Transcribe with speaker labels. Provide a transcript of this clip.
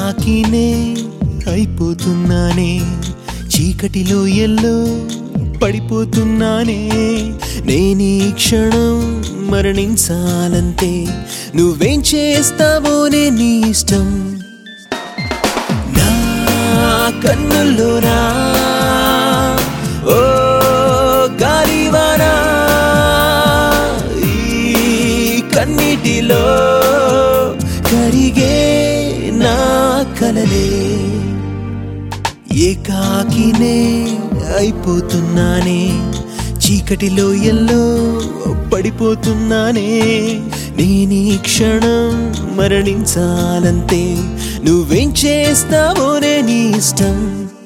Speaker 1: ఏకాకినే అయిపోతున్నానే చీకటిలో ఎల్లో పడిపోతున్నానే నేనీ క్షణం మరణించాలంతే నువ్వేం చేస్తావోనే నీ ఇష్టం నా కన్నుల్లోనా ఓ గాలివానా ఈ కన్నిటిలో కరిగే నా కలలే ఏకాకినే అయిపోతున్నానే చీకటిలో ఎల్లో పడిపోతున్నానే నేనీ క్షణం మరణించాలంతే నువ్వేం చేస్తావోనే నీ ఇష్టం